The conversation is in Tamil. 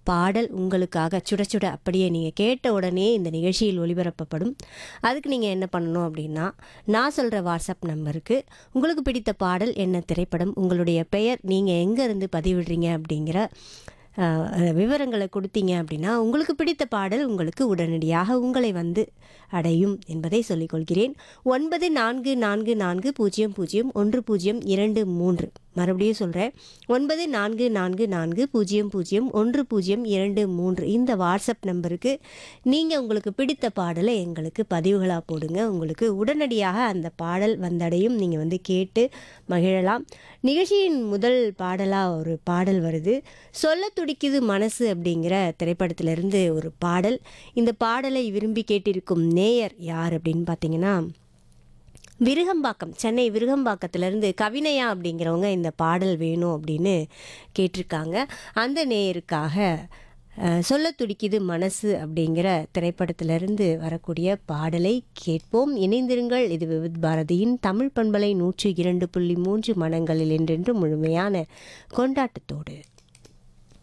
பாடல் உங்களுக்காக சுட சுட அப்படியே நீங்கள் கேட்ட உடனே இந்த நிகழ்ச்சியில் ஒளிபரப்பப்படும் அதுக்கு நீங்கள் என்ன பண்ணணும் அப்படின்னா நான் சொல்கிற வாட்ஸ்அப் நம்பருக்கு உங்களுக்கு பிடித்த பாடல் என்ன திரைப்படம் உங்களுடைய பெயர் நீங்கள் எங்கேருந்து பதிவிடுறீங்க அப்படிங்கிற அஹ், விவரங்களை கொடுத்தீங்க அப்படின்னா உங்களுக்கு பிடித்த பாடல் உங்களுக்கு உடனடியாக உங்களை வந்து அடையும் என்பதை சொல்லிக்கொள்கிறேன் ஒன்பது நான்கு நான்கு நான்கு பூஜ்ஜியம் பூஜ்ஜியம் ஒன்று பூஜ்ஜியம் இரண்டு மூன்று மறுபடியும் சொல்கிறேன் ஒன்பது நான்கு நான்கு நான்கு பூஜ்ஜியம் பூஜ்ஜியம் ஒன்று பூஜ்ஜியம் இரண்டு மூன்று இந்த வாட்ஸ்அப் நம்பருக்கு நீங்கள் உங்களுக்கு பிடித்த பாடலை எங்களுக்கு பதிவுகளாக போடுங்க உங்களுக்கு உடனடியாக அந்த பாடல் வந்தடையும் நீங்கள் வந்து கேட்டு மகிழலாம் நிகழ்ச்சியின் முதல் பாடலாக ஒரு பாடல் வருது சொல்ல துடிக்குது மனசு அப்படிங்கிற திரைப்படத்திலிருந்து ஒரு பாடல் இந்த பாடலை விரும்பி கேட்டிருக்கும் நேயர் யார் அப்படின்னு பார்த்தீங்கன்னா விருகம்பாக்கம் சென்னை விருகம்பாக்கத்திலேருந்து கவினையா அப்படிங்கிறவங்க இந்த பாடல் வேணும் அப்படின்னு கேட்டிருக்காங்க அந்த நேயருக்காக அஹ், சொல்ல துடிக்குது மனசு அப்படிங்கிற திரைப்படத்திலிருந்து வரக்கூடிய பாடலை கேட்போம் இணைந்திருங்கள் இது விவித் பாரதியின் தமிழ் பண்பலை நூற்று இரண்டு புள்ளி மூன்று மனங்களில் என்றென்று முழுமையான கொண்டாட்டத்தோடு